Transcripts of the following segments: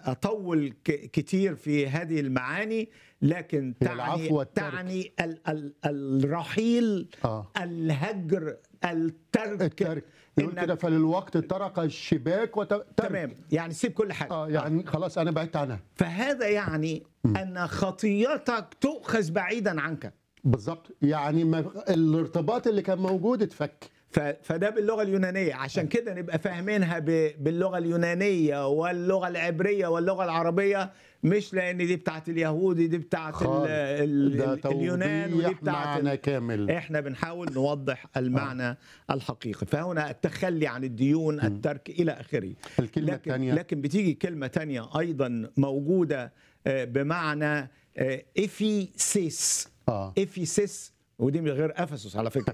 اطول ك- كتير في هذه المعاني لكن هي تعني العفو والترك. تعني ال ال الرحيل اه الهجر الترك الترك يقول إنك- كده فللوقت ترك الشباك وت... ترك. تمام يعني سيب كل حاجه اه يعني خلاص انا بعدت عنها فهذا يعني ان خطيتك تؤخذ بعيدا عنك بالظبط يعني ما... الارتباط اللي كان موجود اتفك ف- فده باللغه اليونانيه عشان كده نبقى فاهمينها ب- باللغه اليونانيه واللغه العبريه واللغه العربيه مش لان دي بتاعت اليهود دي بتاعت ال- خالص. ال- ده ال- اليونان ودي توضيح بتاعت معنى ال- كامل احنا بنحاول نوضح المعنى الحقيقي فهنا التخلي عن الديون الترك الى اخره الكلمة لكن الثانية لكن بتيجي كلمه تانية ايضا موجوده آه، بمعنى آه، افيسيس اه افيسيس ودي من غير افسس على فكره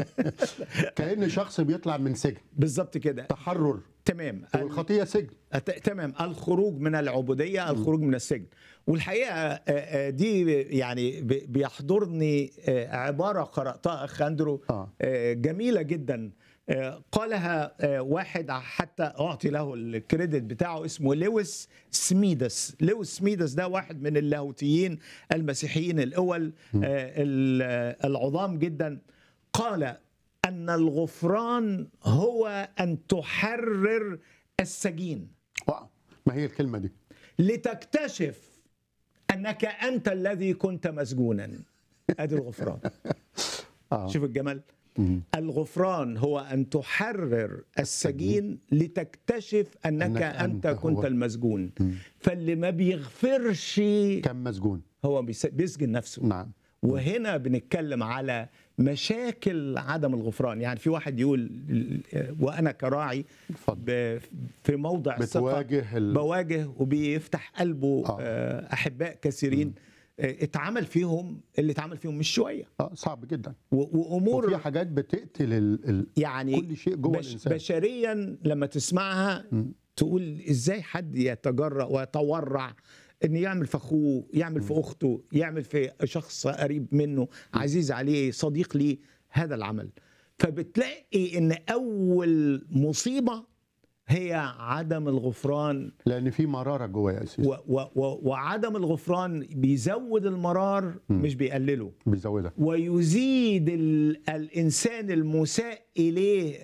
كأن شخص بيطلع من سجن بالظبط كده تحرر تمام والخطية سجن أت- تمام الخروج من العبودية الخروج من السجن والحقيقة آه، آه، دي يعني ب- بيحضرني آه، عبارة قرأتها أخ أندرو اه آه، جميلة جدا آه، قالها آه، واحد حتى أعطي له الكريدت بتاعه اسمه لويس سميدس لويس سميدس ده واحد من اللاهوتيين المسيحيين الأول آه، ال- آه، العظام جدا قال أن الغفران هو أن تحرر السجين واو. ما هي الكلمة دي لتكتشف انك انت الذي كنت مسجونا ادي الغفران اه شوف الجمال مم. الغفران هو ان تحرر السجين لتكتشف انك, أنك انت, أنت كنت هو. المسجون مم. فاللي ما بيغفرش كم مسجون هو بيس- بيسجن نفسه نعم وهنا بنتكلم على مشاكل عدم الغفران يعني في واحد يقول وانا كراعي اتفضل ب- في موضع الثقه بتواجه ال... بواجه وبيفتح قلبه آه. آه، احباء كثيرين آه، اتعمل فيهم اللي اتعمل فيهم مش شويه آه صعب جدا و- وفي وامور حاجات بتقتل ال... ال... يعني كل شيء جوه بش الانسان بشريا لما تسمعها مم. تقول ازاي حد يتجرأ ويتورع ان يعمل في اخوه يعمل في اخته يعمل في شخص قريب منه عزيز عليه صديق ليه هذا العمل فبتلاقي ان اول مصيبه هي عدم الغفران لان في مراره جوه يا اسيس و و و وعدم الغفران بيزود المرار مش بيقلله بيزودها ويزيد ال الانسان المساء اليه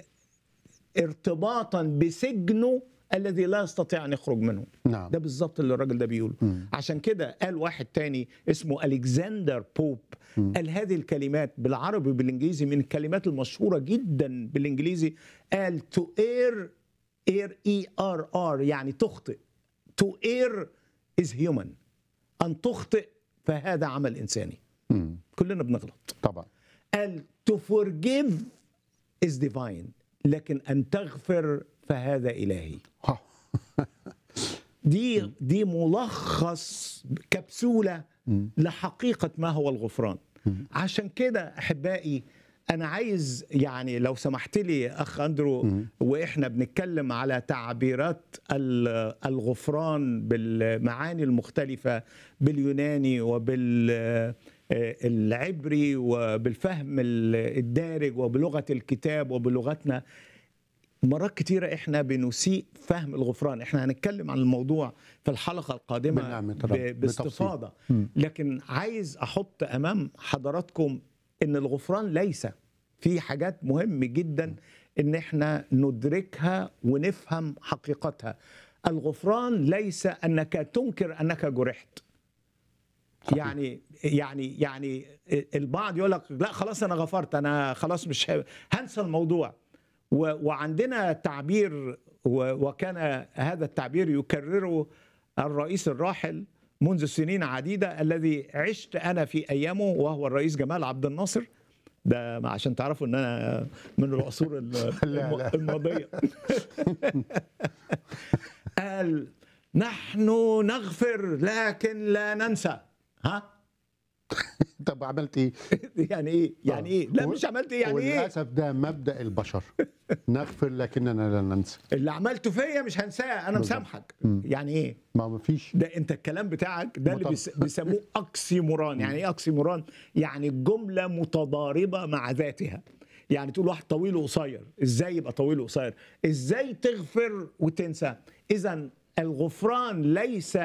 ارتباطا بسجنه الذي لا يستطيع ان يخرج منه نعم ده بالظبط اللي الراجل ده بيقوله مم. عشان كده قال واحد تاني اسمه الكسندر بوب مم. قال هذه الكلمات بالعربي وبالانجليزي من الكلمات المشهوره جدا بالانجليزي قال to err err e r r يعني تخطئ to err is human ان تخطئ فهذا عمل انساني مم. كلنا بنغلط طبعا قال to forgive is divine لكن ان تغفر فهذا الهي واو. دي دي ملخص كبسوله مم. لحقيقه ما هو الغفران مم. عشان كده احبائي انا عايز يعني لو سمحت لي اخ اندرو مم. واحنا بنتكلم على تعبيرات ال- الغفران بالمعاني المختلفه باليوناني وبالعبري وبالفهم ال- الدارج وبلغه الكتاب وبلغتنا مرات كتيرة احنا بنسيء فهم الغفران احنا هنتكلم عن الموضوع في الحلقة القادمة بنعمة ب- رب، باستفاضة مم. لكن عايز احط امام حضراتكم ان الغفران ليس في حاجات مهم جدا ان احنا ندركها ونفهم حقيقتها الغفران ليس انك تنكر انك جرحت صحيح. يعني يعني يعني البعض يقول لك لا خلاص انا غفرت انا خلاص مش ه- هنسى الموضوع و- وعندنا تعبير و- وكان هذا التعبير يكرره الرئيس الراحل منذ سنين عديدة الذي عشت أنا في أيامه وهو الرئيس جمال عبد الناصر ده ما عشان تعرفوا ان انا من العصور ال- لا، لا. الماضيه قال نحن نغفر لكن لا ننسى ها طب عملت ايه؟ يعني ايه يعني ايه لا و- مش عملت ايه يعني ايه وللاسف ده مبدا البشر نغفر لكننا لا ننسى اللي عملته فيا مش هنساه انا بالظبط. مسامحك مم. يعني ايه ما ما فيش ده انت الكلام بتاعك ده اللي مطب. بيس- بيسموه اكسيموران يعني ايه اكسيموران يعني جمله متضاربه مع ذاتها يعني تقول واحد طويل وقصير ازاي يبقى طويل وقصير ازاي تغفر وتنسى اذا الغفران ليس